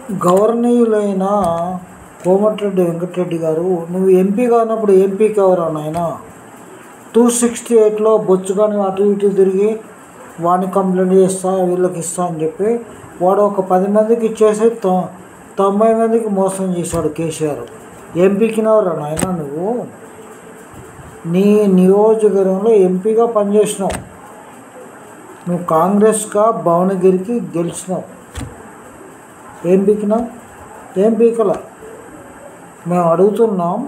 గవర్నీయులైన కోమటిరెడ్డి వెంకటరెడ్డి గారు నువ్వు ఎంపీ కానప్పుడు ఎంపీకి ఎవరా నాయన టూ సిక్స్టీ ఎయిట్లో బొచ్చుగాని అటు ఇటు తిరిగి వాడిని కంప్లైంట్ చేస్తా వీళ్ళకి ఇస్తా అని చెప్పి వాడు ఒక పది మందికి ఇచ్చేసి తొ- తొంభై మందికి మోసం చేశాడు కేసీఆర్ ఎంపీకినవరా నాయన నువ్వు నీ నియోజకవర్గంలో ఎంపీగా పనిచేసినావు నువ్వు కాంగ్రెస్గా భువనగిరికి గెలిచినావు ఏం పీకినావు ఏం పీకల మేము అడుగుతున్నాం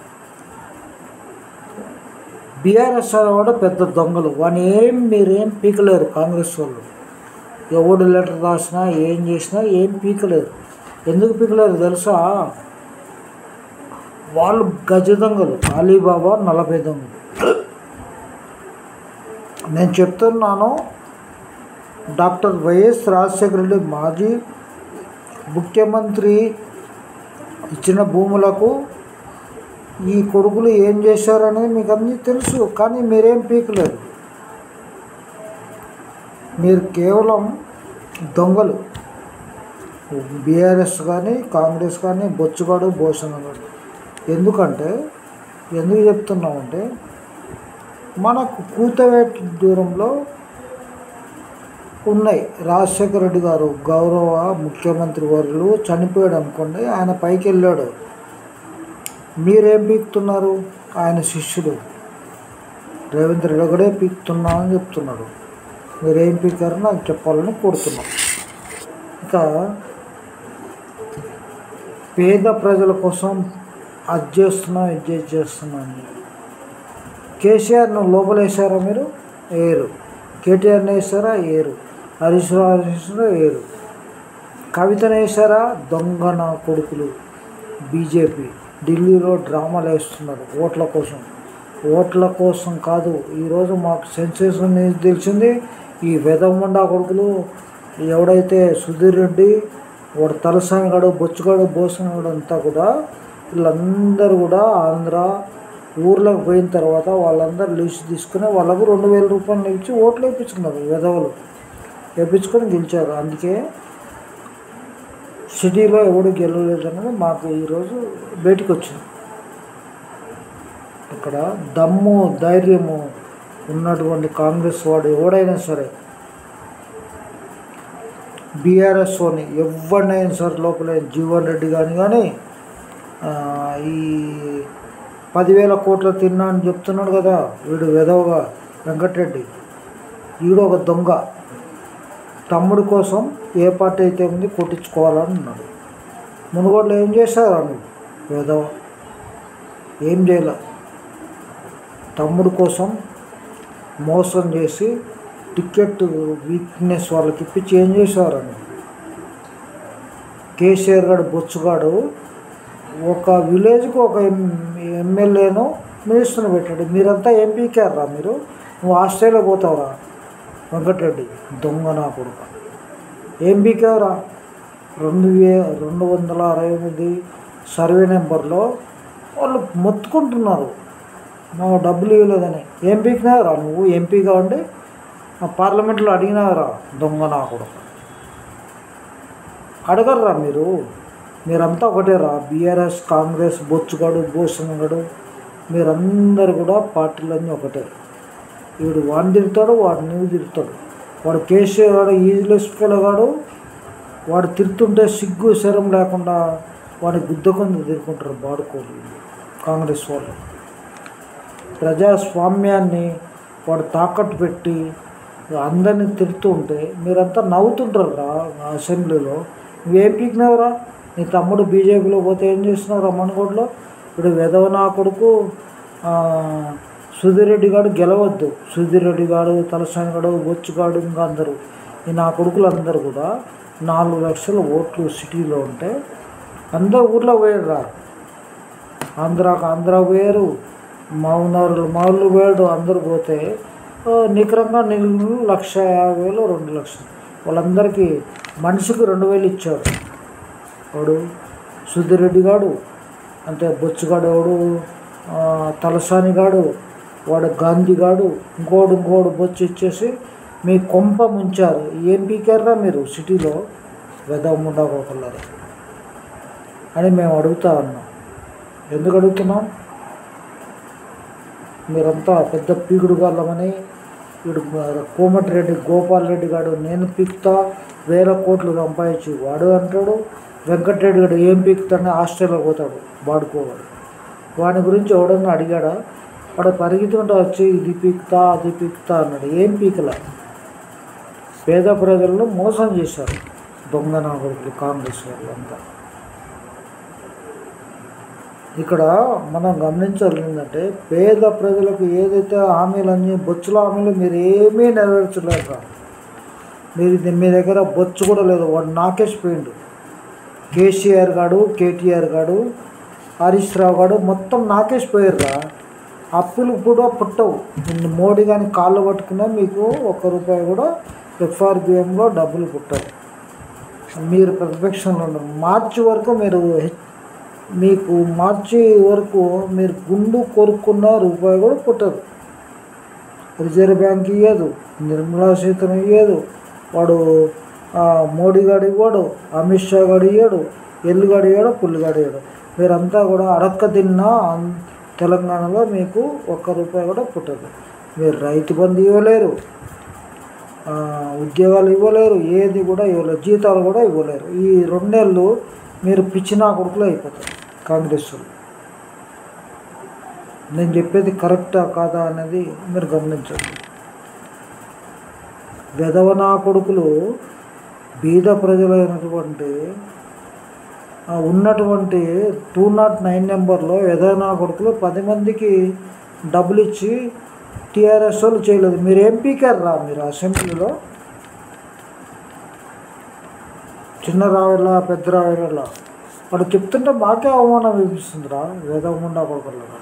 బీఆర్ఎస్ కూడా పెద్ద దొంగలు వాని ఏం మీరేం పీకలేరు కాంగ్రెస్ వాళ్ళు ఎవడు లెటర్ రాసినా ఏం చేసినా ఏం పీకలేరు ఎందుకు పీకలేరు తెలుసా వాళ్ళు గజ దొంగలు అలీబాబా నలభై దొంగలు నేను చెప్తున్నాను డాక్టర్ వైఎస్ రాజశేఖర రెడ్డి మాజీ ముఖ్యమంత్రి ఇచ్చిన భూములకు ఈ కొడుకులు ఏం చేశారనేది మీకు అన్నీ తెలుసు కానీ మీరేం పీకలేదు మీరు కేవలం దొంగలు బీఆర్ఎస్ కానీ కాంగ్రెస్ కానీ బొచ్చుగాడు భూషణగాడు ఎందుకంటే ఎందుకు చెప్తున్నామంటే మనకు కూతవేట దూరంలో ఉన్నాయి రాజశేఖర రెడ్డి గారు గౌరవ ముఖ్యమంత్రి వర్యులు చనిపోయాడు అనుకోండి ఆయన పైకి వెళ్ళాడు మీరేం పీకుతున్నారు ఆయన శిష్యుడు రేవంత్ రెడ్డి ఒకడే పీకుతున్నా అని చెప్తున్నాడు మీరేం పీకారో నాకు చెప్పాలని కోరుతున్నాం ఇక పేద ప్రజల కోసం అది చేస్తున్నాం ఇది చేస్తున్నాం అని కేసీఆర్ను లోపలేసారా మీరు ఏరు కేటీఆర్ని వేసారా ఏరు హరీష్ రావు వేసారా ఏరు కవితను వేసారా దొంగ నా కొడుకులు బీజేపీ ఢిల్లీలో డ్రామాలు వేస్తున్నారు ఓట్ల కోసం ఓట్ల కోసం కాదు ఈరోజు మాకు సెన్సేషన్ న్యూస్ తెలిసింది ఈ వెదమండా కొడుకులు ఎవడైతే సుధీర్ రెడ్డి వాడు తలసానిగాడు బొచ్చుగాడు బోసనగాడు అంతా కూడా వీళ్ళందరూ కూడా ఆంధ్ర ఊర్లోకి పోయిన తర్వాత వాళ్ళందరూ లిస్ట్ తీసుకుని వాళ్ళకు రెండు వేల రూపాయలు ఇచ్చి ఓట్లు వేయించుకున్నారు విధవలు వేయించుకొని గెలిచారు అందుకే సిటీలో ఎవడు గెలవలేదు అనేది మాకు ఈరోజు బయటికి వచ్చింది ఇక్కడ దమ్ము ధైర్యము ఉన్నటువంటి కాంగ్రెస్ వాడు ఎవడైనా సరే బీఆర్ఎస్ అని ఎవరినైనా సరే లోపల జీవన్ రెడ్డి కానీ కానీ ఆ, ఈ పదివేల కోట్ల తిన్నా అని చెప్తున్నాడు కదా వీడు వెధవగా వెంకటరెడ్డి వీడు ఒక దొంగ తమ్ముడి కోసం ఏ పార్టీ అయితే ఉంది కొట్టించుకోవాలని ఉన్నాడు మునుగోడులో ఏం చేశారు నువ్వు వెధవ ఏం చేయలే తమ్ముడు కోసం మోసం చేసి టికెట్ వీక్నెస్ వాళ్ళకి ఇప్పించి ఏం చేసేవారని కేసీఆర్ గారు బొచ్చుగాడు ఒక విలేజ్కి ఒక ఎమ్మెల్యేను మినిస్టర్ని పెట్టాడు మీరంతా ఎంపీకేరా మీరు నువ్వు ఆస్ట్రేలియా పోతావురా వెంకటరెడ్డి దొంగ నా కొడుకు ఏం పీకేవరా రెండు వే రెండు వందల అరవై ఎనిమిది సర్వే నెంబర్లో వాళ్ళు మొత్తుకుంటున్నారు మాకు డబ్బులు ఇవ్వలేదని ఏం పీకినావురా నువ్వు ఎంపీగా ఉండి ఆ పార్లమెంట్లో అడిగినావురా దొంగ నా కొడుకు అడగర్రా మీరు మీరంతా ఒకటేరా బీఆర్ఎస్ కాంగ్రెస్ బొచ్చుగాడు భూషణగాడు మీరందరూ కూడా పార్టీలన్నీ ఒకటే వీడు వాడిని తిరుగుతాడు వాడు నువ్వు తిరుగుతాడు వాడు కేసీఆర్ వాడు ఈజ్లెస్ పిల్లగాడు వాడు తిరుతుంటే సిగ్గు శరం లేకుండా వాడి గుద్దకొని తిరుగుకుంటారు బాడుకోలు కాంగ్రెస్ వాళ్ళు ప్రజాస్వామ్యాన్ని వాడు తాకట్టు పెట్టి అందరినీ తిడుతూ ఉంటే మీరంతా నవ్వుతుంటారు రా అసెంబ్లీలో నువ్వేం పీకినావురా నీ తమ్ముడు బీజేపీలో పోతే ఏం చేస్తున్నావు రమ్మనగూడలో ఇప్పుడు వెధవ నా కొడుకు ఆ, సుధీర్ రెడ్డి గారు గెలవద్దు సుధీర్ రెడ్డి గారు తలసాని గారు బొచ్చుగాడు ఇంకా అందరూ ఈ నా కొడుకులు అందరూ కూడా నాలుగు లక్షల ఓట్లు సిటీలో ఉంటే అందరూ ఊర్లో పోయారు ఆంధ్రాకు ఆంధ్ర వేరు మౌనారులు మౌలు వేడు అందరూ పోతే ఆ, నికరంగా నిలు లక్ష యాభై వేలు రెండు లక్షలు వాళ్ళందరికీ మనిషికి రెండు వేలు ఇచ్చారు వాడు సుధీర్ రెడ్డి గాడు అంటే బొచ్చుగాడు ఎవడు ఆ, తలసాని గాడు వాడు గాంధీ గాడు ఇంకోడు ఇంకోడు బొచ్చు ఇచ్చేసి మీ కొంప ముంచారు ఏం పీకారా మీరు సిటీలో వెదముండా ఒకళ్ళని అని మేము అడుగుతా ఉన్నాం ఎందుకు అడుగుతున్నాం మీరంతా పెద్ద పీకుడు గాళ్ళమని వీడు కోమటిరెడ్డి గోపాల్ రెడ్డి గారు నేను పీకుతా వేల కోట్లు సంపాదించి వాడు అంటాడు వెంకటరెడ్డి గారు ఏం పీకుతాడని ఆస్ట్రేలియా పోతాడు వాడుకోవాడు వాని గురించి ఎవడన్నా అడిగాడా వాడు పరిగెత్తుకుంటూ వచ్చి ఇది పీకుతా అది పీకుతా అన్నాడు ఏం పీకలే పేద ప్రజలను మోసం చేశారు దొంగ నాగరికులు కాంగ్రెస్ వాళ్ళంతా ఇక్కడ మనం గమనించాలి ఏంటంటే పేద ప్రజలకు ఏదైతే హామీలన్నీ బొచ్చుల హామీలు మీరు ఏమీ నెరవేర్చలేక మీరు ఇది మీ దగ్గర బొచ్చు కూడా లేదు వాడు నాకేసిపోయిండు కేసీఆర్ గాడు కేటీఆర్ గాడు హరీష్ రావు గాడు మొత్తం నాకేసిపోయారురా అప్పులు కూడా పుట్టవు నిన్ను మోడీ కానీ కాళ్ళు పట్టుకున్నా మీకు ఒక్క రూపాయి కూడా ఎఫ్ఆర్బిఎంలో డబ్బులు పుట్టవు మీరు ప్రతిపక్షంలో ఉన్నారు మార్చి వరకు మీరు హెచ్- మీకు మార్చి వరకు మీరు గుండు కొరుక్కున్న రూపాయి కూడా పుట్టదు రిజర్వ్ బ్యాంక్ ఇవ్వదు నిర్మలా సీతను ఇవ్వదు వాడు ఆ, మోడీ గాడు ఇవ్వడు అమిత్ షా గాడు ఇవ్వడు ఎల్లుగాడు ఇవ్వడు పుల్లిగాడు ఇవ్వడు మీరంతా కూడా అడక్క తిన్నా అన్- తెలంగాణలో మీకు ఒక్క రూపాయి కూడా పుట్టదు మీరు రైతు బంధు ఇవ్వలేరు ఆ, ఉద్యోగాలు ఇవ్వలేరు ఏది కూడా ఇవ్వలేరు జీతాలు కూడా ఇవ్వలేరు ఈ రెండేళ్ళు మీరు పిచ్చినా కొడుకులు అయిపోతారు కాంగ్రెస్ వాళ్ళు నేను చెప్పేది కరెక్టా కాదా అనేది మీరు గమనించండి వెధవనా కొడుకులు బీద ప్రజలైనటువంటి ఆ, ఉన్నటువంటి టూ నాట్ నైన్ నెంబర్లో వెధవనా కొడుకులు పది మందికి డబ్బులు ఇచ్చి టీఆర్ఎస్ వాళ్ళు చేయలేదు మీరు ఏం పీకారు రా మీరు అసెంబ్లీలో చిన్న రావేలా పెద్ద రావేలా వాడు చెప్తుంటే మాకే అవమానం అనిపిస్తుందిరా వేదముండా కొడుకులరా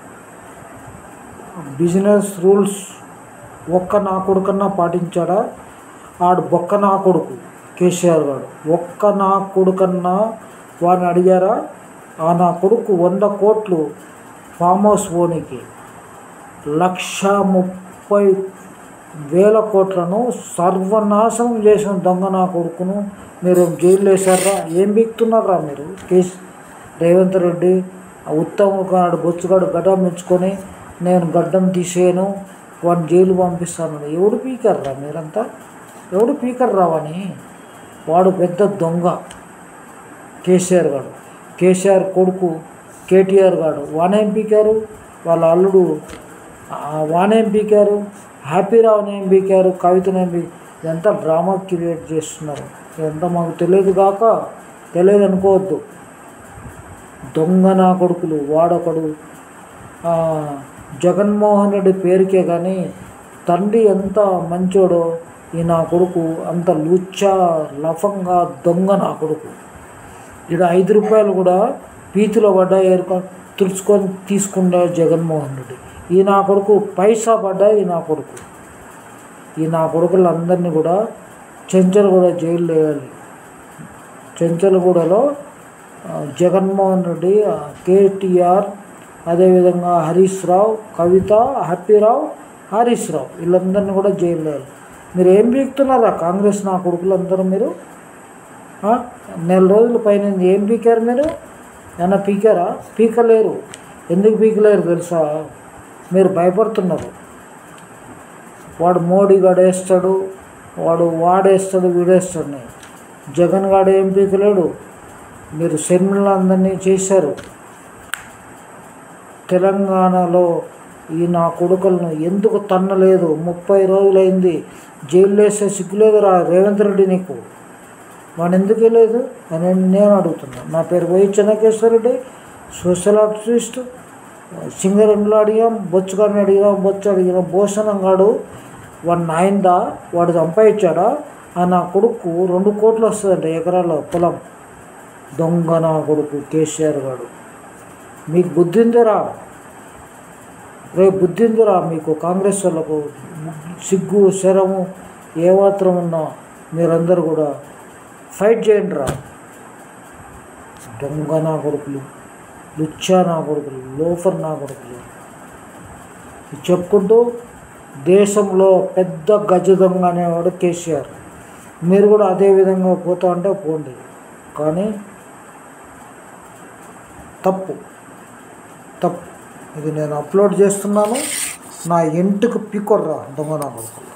బిజినెస్ రూల్స్ ఒక్క నా కొడుకన్నా పాటించాడా ఆడు బొక్క నా కొడుకు కేసీఆర్ గారు ఒక్క నా కొడుకన్నా వాడిని అడిగారా ఆ నా కొడుకు వంద కోట్లు ఫామ్ హౌస్ ఓనికి లక్ష ముప్పై వేల కోట్లను సర్వనాశనం చేసిన దొంగ నా కొడుకును మీరు జైలు వేశారా ఏం బిక్తున్నారా మీరు కేసు రేవంత్ రెడ్డి ఆ ఉత్తమ్ కుమార్ బొచ్చుగాడు గడ్డం మెచ్చుకొని నేను గడ్డం తీసేయను వాడిని జైలు పంపిస్తాను ఎవడు పీకర్రా మీరంతా ఎవడు పీకర్ రావని వాడు పెద్ద దొంగ కేసీఆర్ గాడు కేసీఆర్ కొడుకు కేటీఆర్ గాడు వానేం పీకారు వాళ్ళ అల్లుడు ఆ, వానేం పీకారు హ్యాపీరావుని ఏం పీకారు కవితను ఏం పీ ఇదంతా డ్రామా క్రియేట్ చేస్తున్నారు ఇదంతా మాకు తెలియదు కాక తెలియదు అనుకోవద్దు దొంగ నా కొడుకులు వాడొకడు ఆ, జగన్మోహన్ రెడ్డి పేరుకే కానీ తండ్రి ఎంత మంచోడో ఈ నా కొడుకు అంత లుచ్చా లఫంగా దొంగ నా కొడుకు ఇక్కడ ఐదు రూపాయలు కూడా పీతిలో పడ్డా ఏరుకో తుడుచుకొని తీసుకున్నా జగన్మోహన్ రెడ్డి ఈ నా కొడుకు పైసా పడ్డా ఈ నా కొడుకు ఈ నా కొడుకులందరినీ కూడా చెంచలగూడ జైలు వేయాలి చెంచలగూడలో ఆ, జగన్మోహన్ రెడ్డి ఆ, కేటీఆర్ అదేవిధంగా హరీష్ రావు కవిత హ్యాపీరావు హరీష్ రావు వీళ్ళందరినీ కూడా జైలు వేయాలి మీరు ఏం పీకుతున్నారా కాంగ్రెస్ నా కొడుకులందరూ మీరు ఆ? నెల రోజుల పైన ఏం పీకారు మీరు ఏమన్నా పీకారా పీకలేరు ఎందుకు పీకలేరు తెలుసా మీరు భయపడుతున్నారు వాడు మోడీ గడేస్తాడు వాడు వాడేస్తాడు వీడేస్తాడు జగన్ గాడు ఏం పీకలేడు మీరు షర్మిల అందరినీ చేశారు తెలంగాణలో ఈ నా కొడుకులను ఎందుకు తన్నలేదు ముప్పై రోజులైంది జైలు వేసే సిగ్గులేదురా రేవంత్ రెడ్డి నీకు వాడు ఎందుకు వెళ్ళలేదు అని నేను అడుగుతున్నా నా పేరు వై చెన్నకేశ్వరరెడ్డి సోషల్ ఆర్టిస్ట్ సింగరంలో అడిగాం బొచ్చుగాడిని అడిగాం బొచ్చు అడిగాం భూషణం గాడు వాడు నాయిందా వాడు సంపాదించాడా ఆ నా కొడుకు రెండు కోట్లు వస్తుందంట ఎకరాల పొలం దొంగ నా కొడుకు కేసీఆర్ గాడు మీకు బుద్ధి ఉందిరా రేపు బుద్ధి ఉందిరా మీకు కాంగ్రెస్ వాళ్ళకు సిగ్గు శరము ఏ మాత్రం ఉన్నా మీరందరూ కూడా ఫైట్ చేయండి రా దొంగ నా కొడుకులు లుచ్చా నా కొడుకులు లోఫర్ నా కొడుకులు ఇది చెప్పుకుంటూ దేశంలో పెద్ద గజ దొంగ అనేవాడు కేసీఆర్ మీరు కూడా అదే విధంగా పోతా అంటే పోండి కానీ తప్పు తప్పు ఇది నేను అప్లోడ్ చేస్తున్నాను నా ఇంటికి పికొర్రా దొంగ నా కొడుకు